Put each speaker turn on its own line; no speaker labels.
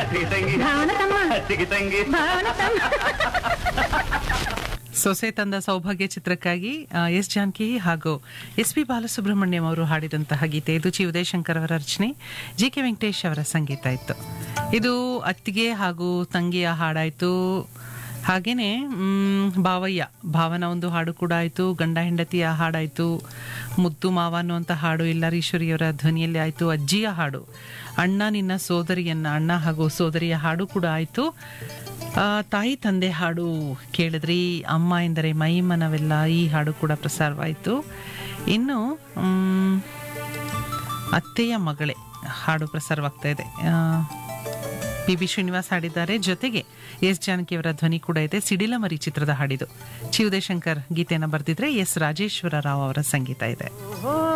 ಸಿಗಿ ತಂಗಿ
ಭಾವನ ತಮ್ಮ
ಸಿಗಿ ತಂಗಿ
ಭಾವನ ತಮ್ಮ
ಸೊಸೆ ತಂದ ಸೌಭಾಗ್ಯ ಚಿತ್ರಕ್ಕಾಗಿ ಆ, ಎಸ್ ಜಾನಕಿ ಹಾಗೂ ಎಸ್ ಪಿ ಬಾಲಸುಬ್ರಹ್ಮಣ್ಯಂ ಅವರು ಹಾಡಿದಂತಹ ಗೀತೆ ಇದು ಚಿ ಉದಯಶಂಕರ್ ಅವರ ರಚನೆ ಜಿ ಕೆ ವೆಂಕಟೇಶ್ ಅವರ ಸಂಗೀತ ಇತ್ತು ಇದು ಅತ್ತಿಗೆ ಹಾಗೂ ತಂಗಿಯ ಹಾಡಾಯಿತು ಹಾಗೇನೆ ಮ್, ಭಾವಯ್ಯ ಭಾವನ ಒಂದು ಹಾಡು ಕೂಡ ಆಯಿತು ಗಂಡ ಹೆಂಡತಿಯ ಹಾಡಾಯಿತು ಮುದ್ದು ಮಾವ ಅನ್ನುವಂಥ ಹಾಡು ಎಲ್ಲರೀಶ್ವರಿಯವರ ಧ್ವನಿಯಲ್ಲಿ ಆಯಿತು ಅಜ್ಜಿಯ ಹಾಡು ಅಣ್ಣ ನಿನ್ನ ಸೋದರಿಯನ್ನ ಅಣ್ಣ ಹಾಗೂ ಸೋದರಿಯ ಹಾಡು ಕೂಡ ಆಯಿತು ಆ, ತಾಯಿ ತಂದೆ ಹಾಡು ಕೇಳಿದ್ರಿ ಅಮ್ಮ ಎಂದರೆ ಮೈ ಮನವೆಲ್ಲ ಈ ಹಾಡು ಕೂಡ ಪ್ರಸಾರವಾಯಿತು ಇನ್ನು ಮ್, ಅತ್ತೆಯ ಮಗಳೇ ಹಾಡು ಪ್ರಸಾರವಾಗ್ತಾ ಇದೆ ಪಿ ಬಿ ಶ್ರೀನಿವಾಸ್ ಹಾಡಿದ್ದಾರೆ ಜೊತೆಗೆ ಎಸ್ ಜಾನಕಿಯವರ ಧ್ವನಿ ಕೂಡ ಇದೆ ಸಿಡಿಲಮರಿ ಚಿತ್ರದ ಹಾಡಿದು ಚಿ ಉದಯಶಂಕರ್ ಗೀತೆಯನ್ನು ಬರೆದಿದ್ರೆ ಎಸ್ ರಾಜೇಶ್ವರ ರಾವ್ ಅವರ ಸಂಗೀತ ಇದೆ
ಓ